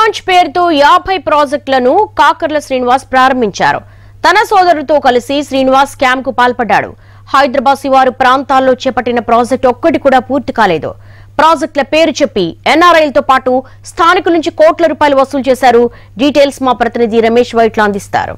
launch పేరుతో యాభై ప్రాజెక్టులను కాకర్ల శ్రీనివాస్ ప్రారంభించారు తన సోదరుడితో కలిసి శ్రీనివాస్ స్కామ్ కు పాల్పడ్డాడు హైదరాబాద్ శివారు ప్రాంతాల్లో చేపట్టిన ప్రాజెక్టు ఒక్కటి కూడా పూర్తి కాలేదు ప్రాజెక్టుల పేరు చెప్పి ఎన్ఆర్ఐలతో పాటు స్థానికుల నుంచి కోట్ల రూపాయలు వసూలు చేశారు డీటెయిల్స్ మా ప్రతినిధి రమేష్ వైట్ల అందిస్తారు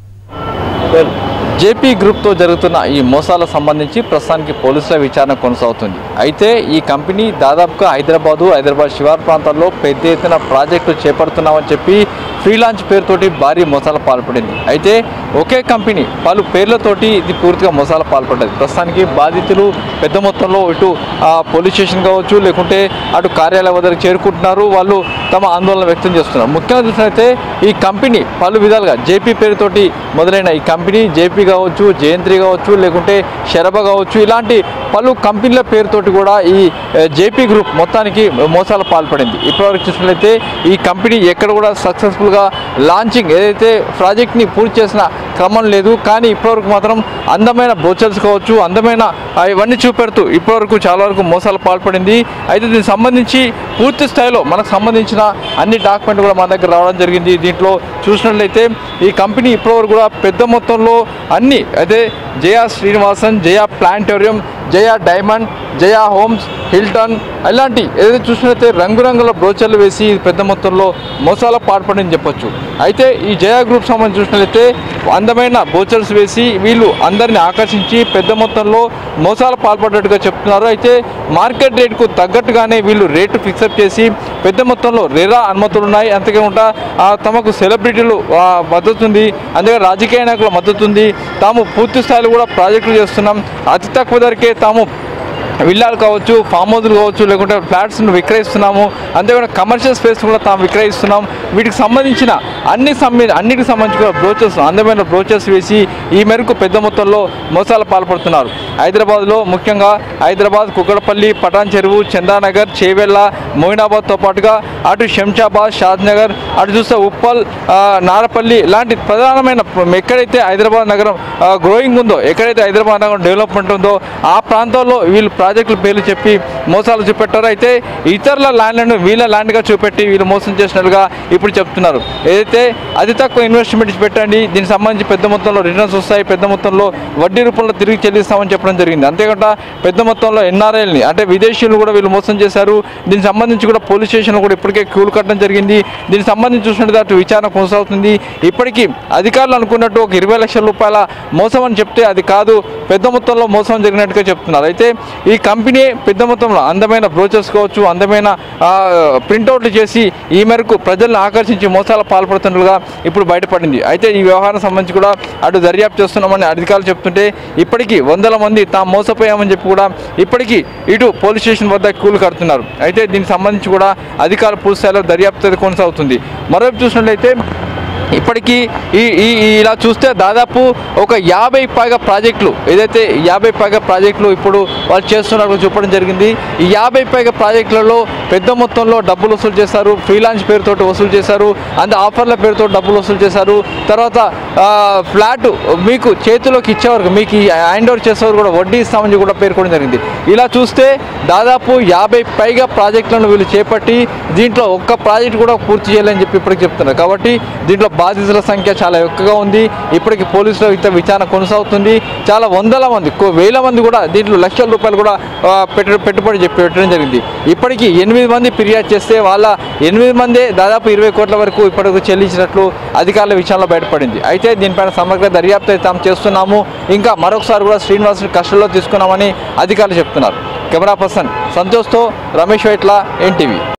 జేపీ గ్రూప్తో జరుగుతున్న ఈ మోసాలకు సంబంధించి ప్రస్తుతానికి పోలీసుల విచారణ కొనసాగుతుంది అయితే ఈ కంపెనీ దాదాపుగా హైదరాబాదు హైదరాబాద్ శివారు ప్రాంతాల్లో పెద్ద ఎత్తున ప్రాజెక్టు చేపడుతున్నామని చెప్పి ఫ్రీలాంచ్ పేరుతోటి భారీ మోసాలు పాల్పడింది అయితే ఒకే కంపెనీ పలు పేర్లతోటి ఇది పూర్తిగా మోసాలు పాల్పడ్డది ప్రస్తుతానికి బాధితులు పెద్ద మొత్తంలో ఇటు ఆ, పోలీస్ స్టేషన్ కావచ్చు లేకుంటే అటు కార్యాలయం వద్దకు చేరుకుంటున్నారు వాళ్ళు తమ ఆందోళన వ్యక్తం చేస్తున్నారు ముఖ్యంగా చూసినట్లయితే ఈ కంపెనీ పలు విధాలుగా జేపీ పేరుతోటి మొదలైన ఈ కంపెనీ జేపీ కావచ్చు జయంత్రి కావచ్చు లేకుంటే శరభ కావచ్చు ఇలాంటి పలు కంపెనీల పేరుతోటి కూడా ఈ జేపీ గ్రూప్ మొత్తానికి మోసాలు పాల్పడింది ఇప్పటివరకు చూసినట్లయితే ఈ కంపెనీ ఎక్కడ కూడా సక్సెస్ఫుల్గా లాంచింగ్ ఏదైతే ప్రాజెక్ట్ని పూర్తి చేసిన క్రమం లేదు కానీ ఇప్పటివరకు మాత్రం అందమైన బ్రోచర్స్ కావచ్చు అందమైన ఆ, ఇవన్నీ చూపెడుతూ ఇప్పటివరకు చాలా వరకు మోసాలు పాల్పడింది అయితే దీనికి సంబంధించి పూర్తి స్థాయిలో మనకు సంబంధించిన అన్ని డాక్యుమెంట్ కూడా మన దగ్గర రావడం జరిగింది దీంట్లో చూసినట్లయితే ఈ కంపెనీ ఇప్పటివరకు కూడా పెద్ద మొత్తంలో అన్ని అయితే జయా శ్రీనివాసన్ జయా ప్లాంటోరియం Jaya diamond Jaya homes Hilton ఇలాంటి ఏదైతే చూసినట్లయితే రంగురంగుల బ్రోచర్లు వేసి పెద్ద మొత్తంలో మోసాల పాల్పడని చెప్పొచ్చు అయితే ఈ జయా గ్రూప్ సంబంధించి చూసినట్లయితే అందమైన బ్రోచర్స్ వేసి వీళ్ళు అందరిని ఆకర్షించి పెద్ద మొత్తంలో మోసాలు పాల్పడ్డట్టుగా చెప్తున్నారు అయితే మార్కెట్ రేటుకు తగ్గట్టుగానే వీళ్ళు రేటు ఫిక్సప్ చేసి పెద్ద మొత్తంలో రేరా అనుమతులు ఉన్నాయి అంతేకాకుండా ఆ, తమకు సెలబ్రిటీలు ఆ, మద్దతు ఉంది అందుకే రాజకీయ నాయకుల మద్దతు ఉంది తాము పూర్తి స్థాయిలో కూడా ప్రాజెక్టులు చేస్తున్నాం అతి తక్కువ ధరకే తాము విల్లాలు కావచ్చు ఫామ్ హౌస్లు కావచ్చు లేకుంటే ఫ్లాట్స్ను విక్రయిస్తున్నాము అంతేకాకుండా కమర్షియల్ స్పేస్ కూడా తాము విక్రయిస్తున్నాం వీటికి సంబంధించిన అన్ని సంబంధ అన్నిటికి సంబంధించి కూడా బ్రోచర్స్ అందమైన బ్రోచర్స్ వేసి ఈ మేరకు పెద్ద మొత్తంలో మోసాలు పాల్పడుతున్నారు హైదరాబాద్లో ముఖ్యంగా హైదరాబాద్ కుక్కడపల్లి పటాన్ చెరువు చందానగర్ చేవెళ్ళ మోయినాబాద్తో పాటుగా అటు శంషాబాద్ షాద్నగర్ అటు చూస్తే ఉప్పల్ ఆ, నారపల్లి లాంటి ప్రధానమైన ఎక్కడైతే హైదరాబాద్ నగరం గ్రోయింగ్ ఉందో ఎక్కడైతే హైదరాబాద్ నగరం డెవలప్మెంట్ ఉందో ఆ ప్రాంతాల్లో వీళ్ళు ప్రాజెక్టుల పేర్లు చెప్పి మోసాలు చూపెట్టారు అయితే ఇతరుల ల్యాండ్లను వీళ్ళ ల్యాండ్గా చూపెట్టి వీళ్ళు మోసం చేసినట్లుగా ఇప్పుడు చెప్తున్నారు ఏదైతే అతి తక్కువ ఇన్వెస్ట్మెంట్ పెట్టండి దీనికి సంబంధించి పెద్ద మొత్తంలో రిటర్న్స్ వస్తాయి పెద్ద మొత్తంలో వడ్డీ రూపంలో తిరిగి చెల్లిస్తామని చెప్పడం జరిగింది అంతేకాకుండా పెద్ద మొత్తంలో ఎన్ఆర్ఐల్ని అంటే విదేశీయులు కూడా వీళ్ళు మోసం చేశారు దీనికి సంబంధించి కూడా పోలీస్ స్టేషన్ కూడా ఇప్పటికే క్యూలు కట్టడం జరిగింది దీనికి సంబంధించి చూసినట్టు అటు విచారణ కొనసాగుతుంది ఇప్పటికీ అధికారులు అనుకున్నట్టు ఒక ఇరవై లక్షల రూపాయల మోసం అని చెప్తే అది కాదు పెద్ద మొత్తంలో మోసం జరిగినట్టుగా చెప్తున్నారు అయితే ఈ కంపెనీ పెద్ద మొత్తంలో అందమైన బ్రోచర్స్ కావచ్చు అందమైన ప్రింట్అవుట్లు చేసి ఈ మేరకు ప్రజలను ఆకర్షించి మోసాలు పాల్పడుతున్నట్లుగా ఇప్పుడు బయటపడింది అయితే ఈ వ్యవహారం సంబంధించి కూడా అటు దర్యాప్తు చేస్తున్నామని అధికారులు చెప్తుంటే ఇప్పటికీ వందల మంది తాము మోసపోయామని చెప్పి కూడా ఇప్పటికీ ఇటు పోలీస్ స్టేషన్ వద్ద కూలు కడుతున్నారు అయితే దీనికి సంబంధించి కూడా అధికారులు పూర్తి స్థాయిలో దర్యాప్తు అయితే కొనసాగుతుంది మరోవైపు చూసినట్లయితే ఇప్పటికీ ఈ ఈ ఈ- ఇలా చూస్తే దాదాపు ఒక యాభై పైగా ప్రాజెక్టులు ఏదైతే యాభై పైగా ప్రాజెక్టులు ఇప్పుడు వాళ్ళు చేస్తున్నట్టు చెప్పడం జరిగింది ఈ యాభై పైగా ప్రాజెక్టులలో పెద్ద మొత్తంలో డబ్బులు వసూలు చేశారు ఫ్రీలాన్స్ పేరుతో వసూలు చేశారు అంత ఆఫర్ల పేరుతో డబ్బులు వసూలు చేశారు తర్వాత ఆ, ఫ్లాట్ మీకు చేతిలోకి ఇచ్చేవరకు మీకు ఈ హ్యాండ్ ఓవర్ చేసేవారు కూడా వడ్డీ ఇస్తామని కూడా పేర్కొనడం జరిగింది ఇలా చూస్తే దాదాపు యాభై పైగా ప్రాజెక్టులను వీళ్ళు చేపట్టి దీంట్లో ఒక్క ప్రాజెక్ట్ కూడా పూర్తి చేయాలని చెప్పి ఇప్పటికి చెప్తున్నారు కాబట్టి దీంట్లో బాధితుల సంఖ్య చాలా ఎక్కువగా ఉంది ఇప్పటికి పోలీసుల ఇంత విచారణ కొనసాగుతుంది చాలా వందల మంది కో- వేల మంది కూడా దీంట్లో లక్షల రూపాయలు కూడా ఆ, పెట్ట పెట్టుబడి చెప్పి పెట్టడం జరిగింది ఇప్పటికీ ఎనిమిది మంది ఫిర్యాదు చేస్తే వాళ్ళ ఎనిమిది మందే దాదాపు ఇరవై కోట్ల వరకు ఇప్పటికి చెల్లించినట్లు అధికారుల విషయంలో బయటపడింది అయితే దీనిపైన సమగ్ర దర్యాప్తు అయితే తాము చేస్తున్నాము ఇంకా మరొకసారి కూడా శ్రీనివాసుని కస్టడీలో తీసుకున్నామని అధికారులు చెప్తున్నారు కెమెరా పర్సన్ సంతోష్తో రమేష్ వైట్ల ఎన్టీవీ